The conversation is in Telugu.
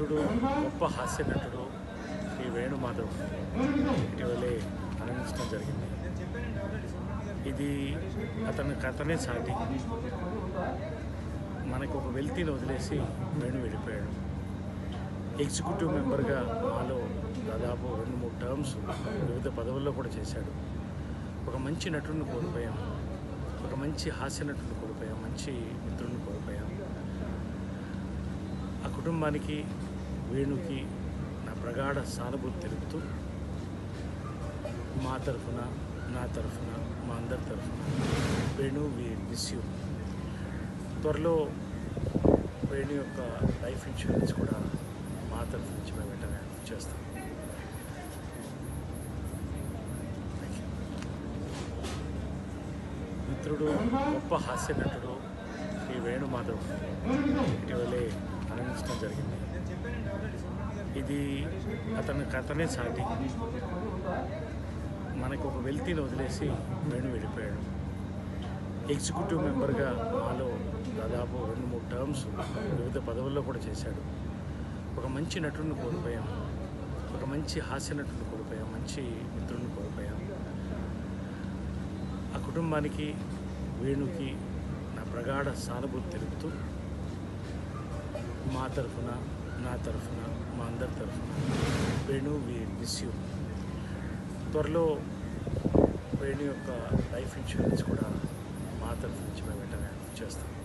మిత్రుడు గొప్ప హాస్య నటుడు శ్రీ వేణుమాధవ్ ఇటీవలే మరణించడం జరిగింది ఇది అతని కథనే సాటి మనకు ఒక వెల్తీని వదిలేసి వేణు వెళ్ళిపోయాడు ఎగ్జిక్యూటివ్ మెంబర్గా మాలో దాదాపు రెండు మూడు టర్మ్స్ వివిధ పదవుల్లో కూడా చేశాడు ఒక మంచి నటుడిని కోల్పోయాం ఒక మంచి హాస్య నటుడిని కోల్పోయాం మంచి మిత్రుడిని కోల్పోయాం ఆ కుటుంబానికి వేణుకి నా ప్రగాఢ సానుభూతి తెలుపుతూ మా తరఫున నా తరఫున మా అందరి తరఫున వేణు వి మిస్ యూ త్వరలో వేణు యొక్క లైఫ్ ఇన్సూరెన్స్ కూడా మా తరఫు నుంచి మేము వెంటనే చేస్తాం Thank you. మిత్రుడు గొప్ప హాస్య నటుడు శ్రీ వేణుమాధవ్ ఇటీవలే మరణించడం జరిగింది ఇది అతని కథనే సాటి మనకు ఒక వెల్తీని వదిలేసి వేణు వెళ్ళిపోయాడు ఎగ్జిక్యూటివ్ మెంబర్గా మాలో దాదాపు రెండు మూడు టర్మ్స్ వివిధ పదవుల్లో కూడా చేశాడు ఒక మంచి నటుడిని కోల్పోయాం ఒక మంచి హాస్య నటుడిని కోల్పోయాం మంచి మిత్రుడిని కోల్పోయాం ఆ కుటుంబానికి వేణుకి నా ప్రగాఢ సానుభూతి తెలుపుతూ మా తరఫున నా తరఫున మా అందరి తరఫున వేణు వి మిస్ యూ త్వరలో వేణు యొక్క లైఫ్ ఇన్సూరెన్స్ కూడా మా తరఫు నుంచి మేము వెంటనే చేస్తాం